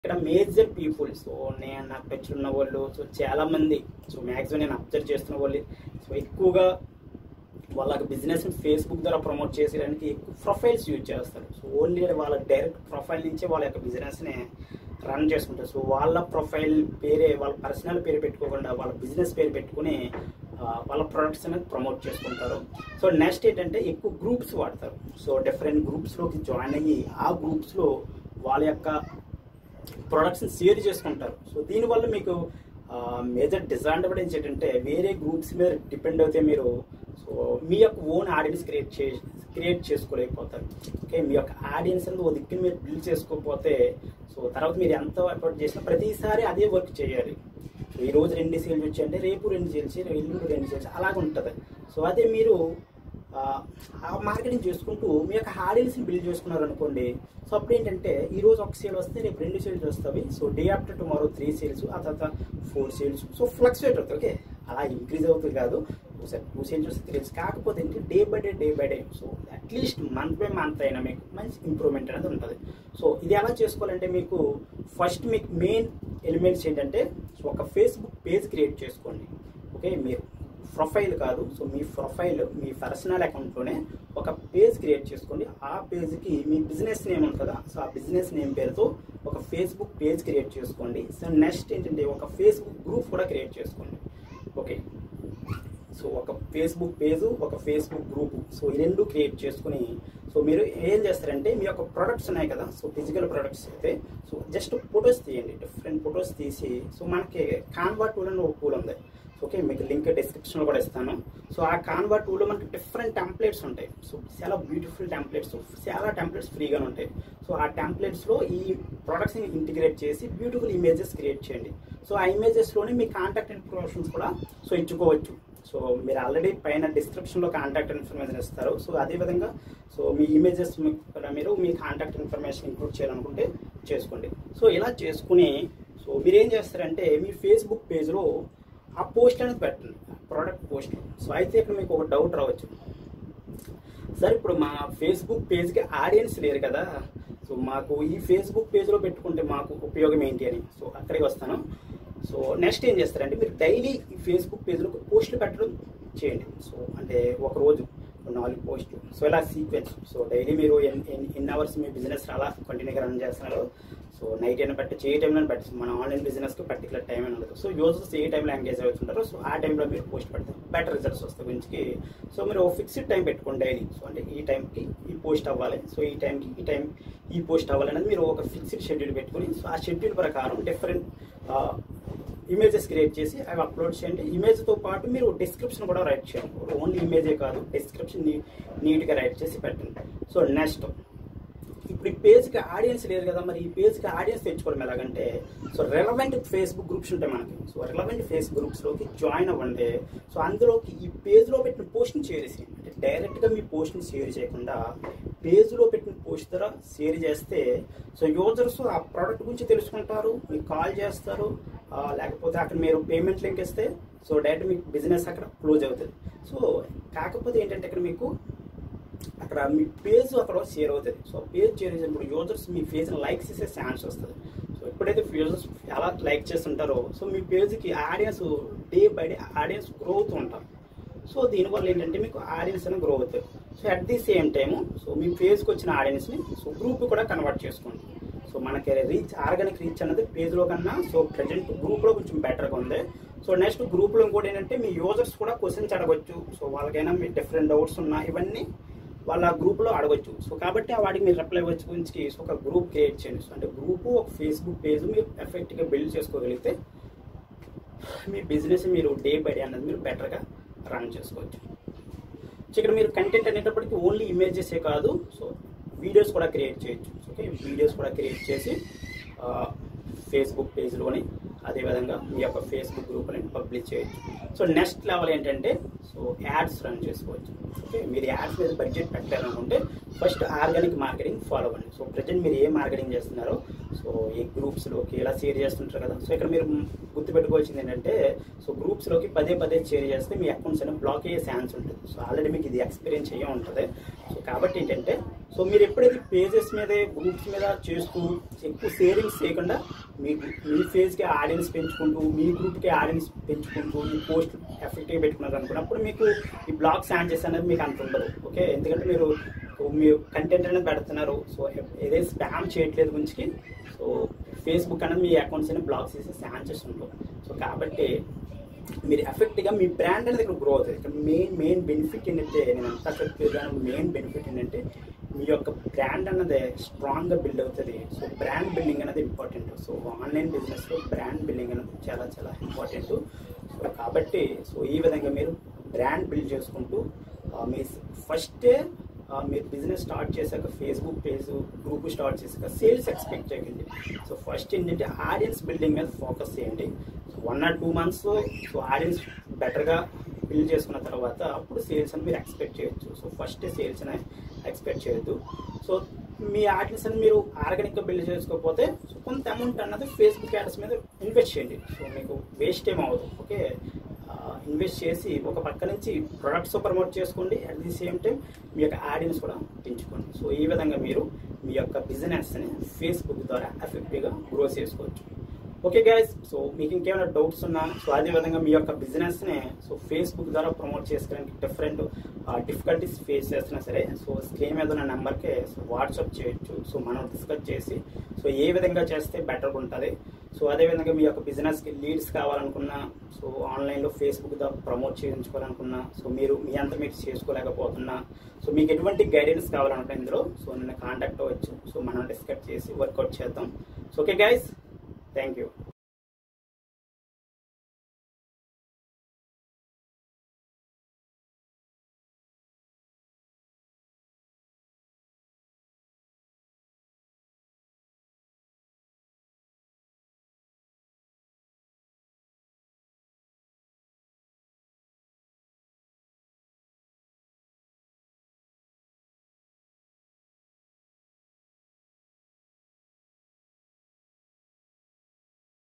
ఇక్కడ major people so నేను నాకు టచ్ ఉన్న వాళ్ళు సో చాలా మంది సో మ్యాక్సిమం నేను అబ్జర్వ్ చేస్తున్న వాళ్ళు సో ఎక్కువగా వాళ్ళ బిజినెస్ ఫేస్బుక్ ద్వారా ప్రమోట్ చేసేయడానికి ఎక్కువ ప్రొఫైల్స్ యూజ్ చేస్తారు సో ఓన్లీ వాళ్ళ డైరెక్ట్ ప్రొఫైల్ నుంచే వాళ్ళ యొక్క బిజినెస్ని రన్ చేసుకుంటారు సో వాళ్ళ ప్రొఫైల్ పేరే వాళ్ళ పర్సనల్ పేరు పెట్టుకోకుండా వాళ్ళ బిజినెస్ పేరు పెట్టుకుని ఆ, వాళ్ళ ప్రొడక్ట్స్ అనేది ప్రమోట్ చేసుకుంటారు సో నెక్స్ట్ ఏంటంటే ఎక్కువ గ్రూప్స్ వాడతారు సో డిఫరెంట్ గ్రూప్స్లోకి జాయిన్ అయ్యి ఆ గ్రూప్స్లో వాళ్ళ యొక్క ప్రొడక్ట్స్ని షేర్ చేసుకుంటారు సో దీనివల్ల మీకు మేజర్ డిసడ్వాంటేజ్ ఏంటంటే వేరే గ్రూప్స్ మీద డిపెండ్ అయితే మీరు సో మీ యొక్క ఓన్ ఆడియన్స్ క్రియేట్ చే క్రియేట్ చేసుకోలేకపోతారు ఓకే మీ యొక్క ఆడియన్స్ అనేది ఓ దిక్కుని మీరు బిల్డ్ చేసుకోకపోతే సో తర్వాత మీరు ఎంత ఎఫర్ట్ చేసినా ప్రతిసారి అదే వర్క్ చేయాలి సో ఈ రోజు రెండు సేల్స్ వచ్చాయంటే రేపు రెండు సేల్స్ ఎల్లుండి రెండు సేల్స్ అలాగ ఉంటుంది సో అదే మీరు ఆ, ఆ మార్కెటింగ్ చేసుకుంటూ మీ యొక్క ఆడియన్స్ని బిల్డ్ చేసుకున్నారు అనుకోండి సో అప్పుడు ఏంటంటే ఈ రోజు ఒక సేల్ వస్తే రేపు రెండు సేల్స్ వస్తాయి so day after tomorrow three sales ఆ తర్వాత ఫోర్ సేల్స్ సో ఫ్లక్చువేట్ అవుతుంది ఓకే అలా ఇంక్రీజ్ అవుతుంది కాదు ఒకసారి టూ సేల్స్ వస్తే త్రీ సేల్స్ కాకపోతే ఏంటి day by day day by day so at least month by month అయినా మీకు మంచి ఇంప్రూవ్మెంట్ అనేది ఉంటుంది సో ఇది ఎలా చేసుకోవాలంటే మీకు ఫస్ట్ మీకు మెయిన్ ఎలిమెంట్స్ ఏంటంటే సో ఒక ఫేస్బుక్ పేజ్ క్రియేట్ చేసుకోండి ఓకే మీరు ప్రొఫైల్ కాదు సో మీ ప్రొఫైల్ మీ పర్సనల్ అకౌంట్లోనే ఒక పేజ్ క్రియేట్ చేసుకోండి ఆ పేజ్కి మీ బిజినెస్ నేమ్ ఉంటుంది కదా సో ఆ బిజినెస్ నేమ్ పేరుతో ఒక ఫేస్బుక్ పేజ్ క్రియేట్ చేసుకోండి సో నెక్స్ట్ ఏంటంటే ఒక ఫేస్బుక్ గ్రూప్ కూడా క్రియేట్ చేసుకోండి ఓకే సో ఒక ఫేస్బుక్ పేజ్ ఒక ఫేస్బుక్ గ్రూప్ సో ఈ రెండు క్రియేట్ చేసుకుని సో మీరు ఏం చేస్తారంటే మీ యొక్క ప్రొడక్ట్స్ ఉన్నాయి కదా సో ఫిజికల్ ప్రొడక్ట్స్ అయితే సో జస్ట్ ఫొటోస్ తీయండి డిఫరెంట్ ఫొటోస్ తీసి సో మనకి కాన్వా టూల్ అని ఒక టూల్ ఉంది ఓకే మీకు లింక్ డిస్క్రిప్షన్లో కూడా ఇస్తాను సో ఆ కాన్వా టూల్లో మనకి డిఫరెంట్ టెంప్లెట్స్ ఉంటాయి సో చాలా బ్యూటిఫుల్ టెంప్లెట్స్ చాలా టెంప్లెట్స్ ఫ్రీగానే ఉంటాయి సో ఆ టెంప్లెట్స్లో ఈ ప్రొడక్ట్స్ని ఇంటిగ్రేట్ చేసి బ్యూటిఫుల్ ఇమేజెస్ క్రియేట్ చేయండి సో ఆ ఇమేజెస్లోనే మీ కాంటాక్ట్ ఇన్ఫర్మేషన్స్ కూడా సో ఇచ్చుకోవచ్చు సో మీరు ఆల్రెడీ పైన డిస్క్రిప్షన్లో కాంటాక్ట్ ఇన్ఫర్మేషన్ ఇస్తారు సో అదేవిధంగా సో మీ ఇమేజెస్ కూడా మీరు మీ కాంటాక్ట్ ఇన్ఫర్మేషన్ ఇంక్లూడ్ చేయాలనుకుంటే చేసుకోండి సో ఇలా చేసుకుని సో మీరు ఏం చేస్తారంటే మీ ఫేస్బుక్ పేజ్లో ఆ పోస్ట్ అనేది పెట్టండి ప్రోడక్ట్ పోస్ట్ సో అయితే ఇక్కడ మీకు ఒక డౌట్ రావచ్చు సార్ ఇప్పుడు మా ఫేస్బుక్ పేజ్కి ఆడియన్స్ లేరు కదా సో మాకు ఈ ఫేస్బుక్ పేజ్లో పెట్టుకుంటే మాకు ఉపయోగం ఏంటి అని సో అక్కడికి వస్తాను సో నెక్స్ట్ ఏం చేస్తారంటే మీరు డైలీ ఈ ఫేస్బుక్ పేజ్లో పోస్టులు పెట్టడం చేయండి సో అంటే ఒక రోజు నాలుగు పోస్టులు సో ఇలా సీక్వెన్స్ సో డైలీ మీరు ఎన్ ఎన్- ఎన్ని అవర్స్ మీ బిజినెస్ అలా కంటిన్యూగా రన్ చేస్తున్నారు సో నైట్ అయినా పెట్టచ్చు ఏ టైంలో పెట్టచ్చు మన ఆన్లైన్ బిజినెస్కి పర్టికులర్ టైం అని ఉండదు సో యూజర్స్ ఏ టైంలో ఎంగేజ్ అవుతుంటారో సో ఆ టైంలో మీరు పోస్ట్ పెడతారు బెటర్ రిజల్ట్స్ వస్తాయి గురించి సో మీరు ఫిక్స్డ్ టైం పెట్టుకోండి డైలీ సో అంటే ఈ టైంకి ఈ పోస్ట్ అవ్వాలి సో ఈ టైంకి ఈ టైం ఈ పోస్ట్ అవ్వాలి అనేది మీరు ఒక ఫిక్స్డ్ షెడ్యూల్ పెట్టుకొని సో ఆ షెడ్యూల్ ప్రకారం డిఫరెంట్ ఇమేజెస్ క్రియేట్ చేసి అవి అప్లోడ్ చేయండి ఇమేజ్తో పాటు మీరు డిస్క్రిప్షన్ కూడా రైట్ చేయండి ఓన్లీ ఇమేజే కాదు డిస్క్రిప్షన్ నీట్గా రైట్ చేసి పెట్టండి సో నెక్స్ట్ ఇప్పుడు ఈ పేజ్కి ఆడియన్స్ లేదు కదా మరి ఈ పేజ్కి ఆడియన్స్ తెచ్చుకోవడం ఎలాగంటే సో రెలవెంట్ ఫేస్బుక్ గ్రూప్స్ ఉంటాయి మనకి సో రెలవెంట్ ఫేస్ గ్రూప్స్లోకి జాయిన్ అవ్వండి సో అందులోకి ఈ పేజ్లో పెట్టిన పోస్ట్ని షేర్ చేసి అంటే డైరెక్ట్గా మీ పోస్ట్ని షేర్ చేయకుండా పేజ్లో పెట్టిన పోస్ట్ ద్వారా షేర్ చేస్తే సో యూజర్స్ ఆ ప్రోడక్ట్ గురించి తెలుసుకుంటారు మీకు కాల్ చేస్తారు ఆ, లేకపోతే అక్కడ మీరు పేమెంట్ లింక్ ఇస్తే సో డైరెక్ట్ మీకు బిజినెస్ అక్కడ క్లోజ్ అవుతుంది సో కాకపోతే ఏంటంటే ఇక్కడ మీకు అక్కడ మీ పేజ్ అక్కడ షేర్ అవుతుంది సో పేజ్ షేర్ చేసినప్పుడు యూజర్స్ మీ పేజ్ని లైక్ చేసే ఛాన్స్ వస్తుంది సో ఎప్పుడైతే యూజర్స్ ఎలా లైక్ చేస్తుంటారో సో మీ పేజ్కి audience day by day audience grow అవుతూ ఉంటారు సో దీనివల్ల ఏంటంటే మీకు ఆడియన్స్ అనేది గ్రో అవుతాయి so at the same time so మీ పేజ్కి వచ్చిన ఆడియన్స్ని సో గ్రూప్ కూడా కన్వర్ట్ చేసుకోండి సో మనకి రీచ్ ఆర్గానిక్ రీచ్ అనేది పేజ్లో కన్నా సో ప్రజెంట్ గ్రూప్లో కొంచెం బెటర్గా ఉంది సో నెక్స్ట్ గ్రూప్లో ఇంకోటి ఏంటంటే మీ యూజర్స్ కూడా క్వశ్చన్స్ అడగొచ్చు సో వాళ్ళకైనా మీ డిఫరెంట్ డౌట్స్ ఉన్నా ఇవన్నీ వాళ్ళ గ్రూప్లో అడగొచ్చు సో కాబట్టి ఆ వాటికి మీరు రిప్లై వచ్చి గురించి సో ఒక గ్రూప్ క్రియేట్ చేయండి సో అంటే గ్రూప్ ఒక ఫేస్బుక్ పేజ్ మీరు ఎఫెక్ట్గా బిల్డ్ చేసుకోగలిగితే మీ బిజినెస్ మీరు డే బై డే అన్నది మీరు బెటర్గా రన్ చేసుకోవచ్చు సో ఇక్కడ మీరు కంటెంట్ అనేటప్పటికి ఓన్లీ ఇమేజెసే కాదు సో వీడియోస్ కూడా క్రియేట్ చేయొచ్చు ఓకే వీడియోస్ కూడా క్రియేట్ చేసి ఫేస్బుక్ పేజ్లోని అదేవిధంగా మీ యొక్క ఫేస్బుక్ గ్రూప్ని పబ్లిష్ చేయొచ్చు సో నెక్స్ట్ లెవెల్ ఏంటంటే సో యాడ్స్ రన్ చేసుకోవచ్చు ఓకే మీరు యాడ్స్ మీద బడ్జెట్ పెట్టాలనుకుంటే ఫస్ట్ ఆర్గానిక్ మార్కెటింగ్ ఫాలో అవ్వండి సో ప్రజెంట్ మీరు ఏ మార్కెటింగ్ చేస్తున్నారో సో ఈ గ్రూప్స్లోకి ఇలా షేర్ చేస్తుంటారు కదా సో ఇక్కడ మీరు గుర్తుపెట్టుకోవాల్సింది ఏంటంటే సో గ్రూప్స్లోకి పదే పదే షేర్ చేస్తే మీ అకౌంట్స్ అనేవి బ్లాక్ అయ్యే ఛాన్స్ ఉంటుంది సో ఆల్రెడీ మీకు ఇది ఎక్స్పీరియన్స్ అయ్యే ఉంటుంది సో కాబట్టి ఏంటంటే సో మీరు ఎప్పుడైతే పేజెస్ మీదే గ్రూప్స్ మీద చేస్తూ ఎక్కువ షేరింగ్స్ చేయకుండా మీ మీ ఫేజ్కి ఆడియన్స్ పెంచుకుంటూ మీ గ్రూప్కి ఆడియన్స్ పెంచుకుంటూ మీ పోస్ట్ ఎఫెక్టివ్గా పెట్టుకున్నారు అనుకున్నప్పుడు మీకు ఈ బ్లాగ్ శాంచెస్ అనేది మీకు అంత ఉండదు ఓకే ఎందుకంటే మీరు మీ కంటెంట్ అనేది పెడుతున్నారు సో ఏదైతే స్పామ్ చేయట్లేదు గురించి సో ఫేస్బుక్ అనేది మీ అకౌంట్స్ అనేది బ్లాక్ చేసే ఛాన్సెస్ ఉండవు సో కాబట్టి మీరు ఎఫెక్ట్గా మీ బ్రాండ్ అనేది ఇక్కడ గ్రో అవుతుంది ఇక్కడ మెయిన్ మెయిన్ బెనిఫిట్ ఏంటంటే నేను అంతా చెప్పేదాను మెయిన్ బెనిఫిట్ ఏంటంటే మీ యొక్క బ్రాండ్ అన్నది స్ట్రాంగ్గా బిల్డ్ అవుతుంది సో బ్రాండ్ బిల్డింగ్ అనేది ఇంపార్టెంట్ సో ఆన్లైన్ బిజినెస్లో బ్రాండ్ బిల్డింగ్ అనేది చాలా చాలా ఇంపార్టెంట్ సో కాబట్టి సో ఈ విధంగా మీరు బ్రాండ్ బిల్డ్ చేసుకుంటూ ఆ, మీ ఫస్టే ఆ, మీరు బిజినెస్ స్టార్ట్ చేశాక ఫేస్బుక్ పేజ్ గ్రూప్ స్టార్ట్ చేశాక సేల్స్ ఎక్స్పెక్ట్ చేయకండి సో ఫస్ట్ ఏంటంటే ఆడియన్స్ బిల్డింగ్ మీద ఫోకస్ చేయండి సో వన్ ఆర్ టూ మంత్స్లో సో ఆడియన్స్ బెటర్గా బిల్డ్ చేసుకున్న తర్వాత అప్పుడు సేల్స్ అని మీరు ఎక్స్పెక్ట్ చేయొచ్చు సో ఫస్ట్ సేల్స్ అని ఎక్స్పెక్ట్ చేయొద్దు సో మీ ఆడియన్స్ అని మీరు ఆర్గానిక్గా బిల్డ్ చేసుకోకపోతే సో కొంత అమౌంట్ అన్నది ఫేస్బుక్ యాడ్స్ మీద ఇన్వెస్ట్ చేయండి సో మీకు వేస్ట్ ఏం అవ్వదు ఓకే ఇన్వెస్ట్ చేసి ఒక పక్క నుంచి ప్రొడక్ట్స్ ప్రమోట్ చేసుకోండి అట్ ది సేమ్ టైం మీ యొక్క ఆడియన్స్ కూడా పెంచుకోండి సో ఈ విధంగా మీరు మీ యొక్క బిజినెస్ని ఫేస్బుక్ ద్వారా ఎఫెక్టివ్గా గ్రో చేసుకోవచ్చు ఓకే గైస్ సో మీకు ఇంకేమైనా డౌట్స్ ఉన్నా సో అదే విధంగా మీ యొక్క బిజినెస్ని సో ఫేస్బుక్ ద్వారా ప్రమోట్ చేసుకోవడానికి డిఫరెంట్ డిఫికల్టీస్ ఫేస్ చేస్తున్నా సరే సో స్క్రీన్ మీద ఉన్న నెంబర్కే సో వాట్సాప్ చేయొచ్చు సో మనం డిస్కస్ చేసి సో ఏ విధంగా చేస్తే బెటర్గా ఉంటుంది సో అదే విధంగా మీ యొక్క బిజినెస్కి లీడ్స్ కావాలనుకున్నా సో ఆన్లైన్లో ఫేస్బుక్ ద్వారా ప్రమోట్ చేయించుకోవాలనుకున్నా సో మీరు మీ అంతా మీరు చేసుకోలేకపోతున్నా సో మీకు ఎటువంటి గైడెన్స్ కావాలనుకున్నా ఇందులో సో నన్ను కాంటాక్ట్ అవ్వచ్చు సో మనం డిస్కస్ చేసి వర్కౌట్ చేద్దాం so okay guys thank you